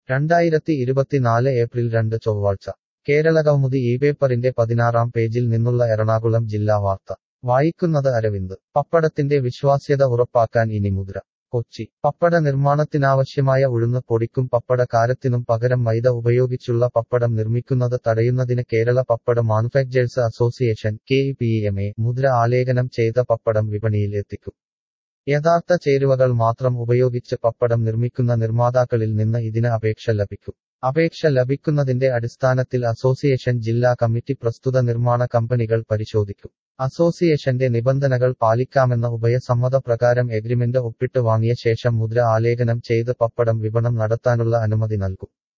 രണ്ടായിരത്തി ഇരുപത്തിനാല് ഏപ്രിൽ രണ്ട് ചൊവ്വാഴ്ച കേരളകൗമുദി ഈ പേപ്പറിന്റെ പതിനാറാം പേജിൽ നിന്നുള്ള എറണാകുളം ജില്ലാ വാർത്ത വായിക്കുന്നത് അരവിന്ദ് പപ്പടത്തിന്റെ വിശ്വാസ്യത ഉറപ്പാക്കാൻ ഇനി മുദ്ര കൊച്ചി പപ്പട നിർമ്മാണത്തിനാവശ്യമായ ഉഴുന്ന് പൊടിക്കും പപ്പട കാരത്തിനും പകരം മൈദ ഉപയോഗിച്ചുള്ള പപ്പടം നിർമ്മിക്കുന്നത് തടയുന്നതിന് Kerala Pappada manufacturers association K മുദ്ര ആലേഖനം ചെയ്ത പപ്പടം വിപണിയിൽ എത്തിക്കും യഥാർത്ഥ ചേരുവകൾ മാത്രം ഉപയോഗിച്ച് പപ്പടം നിർമ്മിക്കുന്ന നിർമ്മാതാക്കളിൽ നിന്ന് ഇതിന് അപേക്ഷ ലഭിക്കും അപേക്ഷ ലഭിക്കുന്നതിന്റെ അടിസ്ഥാനത്തിൽ അസോസിയേഷൻ ജില്ലാ കമ്മിറ്റി പ്രസ്തുത നിർമ്മാണ കമ്പനികൾ പരിശോധിക്കും അസോസിയേഷന്റെ നിബന്ധനകൾ പാലിക്കാമെന്ന ഉഭയസമ്മത പ്രകാരം എഗ്രിമെന്റ് ഒപ്പിട്ട് വാങ്ങിയ ശേഷം മുദ്ര ആലേഖനം ചെയ്ത് പപ്പടം വിപണം നടത്താനുള്ള അനുമതി നൽകും